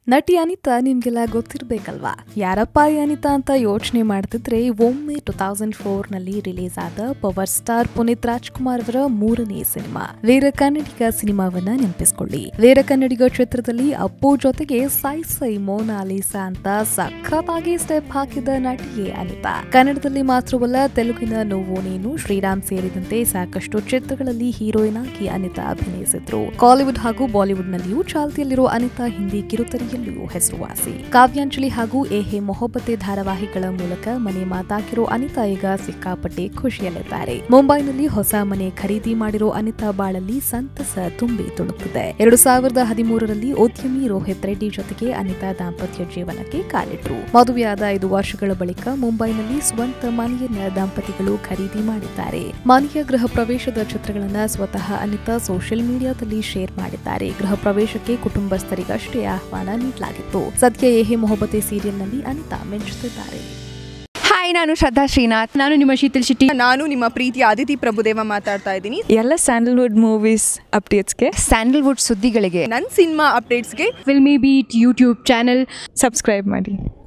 ನಟಿ ಅನಿತಾ ನಿಮ್ಗೆಲ್ಲ ಗೊತ್ತಿರ್ಬೇಕಲ್ವಾ ಯಾರಪ್ಪ ಈ ಅನಿತಾ ಅಂತ ಯೋಚನೆ ಮಾಡ್ತಿದ್ರೆ ಒಮ್ಮೆ ಟೂ ತೌಸಂಡ್ ಫೋರ್ ನಲ್ಲಿ ರಿಲೀಸ್ ಆದ ಪವರ್ ಸ್ಟಾರ್ ಪುನೀತ್ ರಾಜ್ಕುಮಾರ್ ಅವರ ಮೂರನೇ ಸಿನಿಮಾ ವೀರ ಕನ್ನಡಿಗ ಸಿನಿಮಾವನ್ನ ನೆನಪಿಸ್ಕೊಳ್ಳಿ ವೀರ ಕನ್ನಡಿಗ ಚಿತ್ರದಲ್ಲಿ ಅಪ್ಪು ಜೊತೆಗೆ ಸೈ ಸೈ ಮೋನಾಲಿಸಾ ಅಂತ ಸಖತ್ತಾಗಿ ಸ್ಟೆಪ್ ಹಾಕಿದ ನಟಿಯೇ ಅನಿತಾ ಕನ್ನಡದಲ್ಲಿ ಮಾತ್ರವಲ್ಲ ತೆಲುಗಿನ ನೋವು ನೀನು ಶ್ರೀರಾಮ್ ಸೇರಿದಂತೆ ಸಾಕಷ್ಟು ಚಿತ್ರಗಳಲ್ಲಿ ಹೀರೋಯಿನ್ ಆಗಿ ಅನಿತಾ ಅಭಿನಯಿಸಿದ್ರು ಕಾಲಿವುಡ್ ಹಾಗೂ ಬಾಲಿವುಡ್ ನಲ್ಲಿಯೂ ಚಾಲ್ತಿಯಲ್ಲಿರುವ ಅನಿತಾ ಹಿಂದಿ ಕಿರುತೆರೆಯಲ್ಲಿಯೂ ಹೆಸರುವಾಸಿ ಕಾವ್ಯಾಂಜಲಿ ಹಾಗೂ ಎಹೆ ಮೊಹಬ್ಬತೆ ಧಾರಾವಾಹಿಗಳ ಮೂಲಕ ಮನೆ ಮಾತಾಗಿರೋ ಅನಿತಾ ಈಗ ಸಿಕ್ಕಾಪಟ್ಟೆ ಖುಷಿಯಲ್ಲಿದ್ದಾರೆ ಮುಂಬೈನಲ್ಲಿ ಹೊಸ ಮನೆ ಖರೀದಿ ಮಾಡಿರೋ ಅನಿತಾ ಬಾಳಲ್ಲಿ ಸಂತಸ ತುಂಬಿ ತುಳುಕಿದೆ ಎರಡು ಸಾವಿರದ ಹದಿಮೂರರಲ್ಲಿ ಉದ್ಯಮಿ ರೋಹಿತ್ ರೆಡ್ಡಿ ಜೊತೆಗೆ ಅನಿತಾ ದಾಂಪತ್ಯ ಜೀವನಕ್ಕೆ ಕಾಲಿಟ್ರು ಮದುವೆಯಾದ ಐದು ವರ್ಷಗಳ ಬಳಿಕ ಮುಂಬೈನಲ್ಲಿ ಸ್ವಂತ ಮನೆಯನ್ನ ದಂಪತಿಗಳು ಖರೀದಿ ಮಾಡಿದ್ದಾರೆ ಮನೆಯ ಗೃಹ ಪ್ರವೇಶದ ಚಿತ್ರಗಳನ್ನ ಸ್ವತಃ ಅನಿತಾ ಸೋಷಿಯಲ್ ಮೀಡಿಯಾದಲ್ಲಿ ಶೇರ್ ಮಾಡಿದ್ದಾರೆ ಗೃಹ ಪ್ರವೇಶಕ್ಕೆ ಕುಟುಂಬಸ್ಥರಿಗಷ್ಟೇ ಆಹ್ವಾನ ನೀಡಲಾಗಿತ್ತು ಸದ್ಯ ಏಹೆ ಮೊಹಬ್ಬತೆ ಸೀರಿಯಲ್ನಲ್ಲಿ ಅನಿತಾ ಮಿಂಚುತ್ತಿದ್ದಾರೆ ಹಾಯ್ ನಾನು ಶ್ರದ್ಧಾ ಶ್ರೀನಾಥ್ ನಾನು ನಿಮ್ಮ ಶೀತಲ್ ಶೆಟ್ಟಿ ನಾನು ನಿಮ್ಮ ಪ್ರೀತಿಯ ಅದಿತಿ ಪ್ರಭುದೇವ ಮಾತಾಡ್ತಾ ಇದ್ದೀನಿ ಎಲ್ಲ ಸ್ಯಾಂಡಲ್ವುಡ್ ಮೂವೀಸ್ ಅಪ್ಡೇಟ್ಸ್ಗೆ ಸ್ಯಾಂಡಲ್ವುಡ್ ಸುದ್ದಿಗಳಿಗೆ ನನ್ನ ಸಿನಿಮಾ ಅಪ್ಡೇಟ್ಸ್ಗೆ filmy beat YouTube channel subscribe ಮಾಡಿ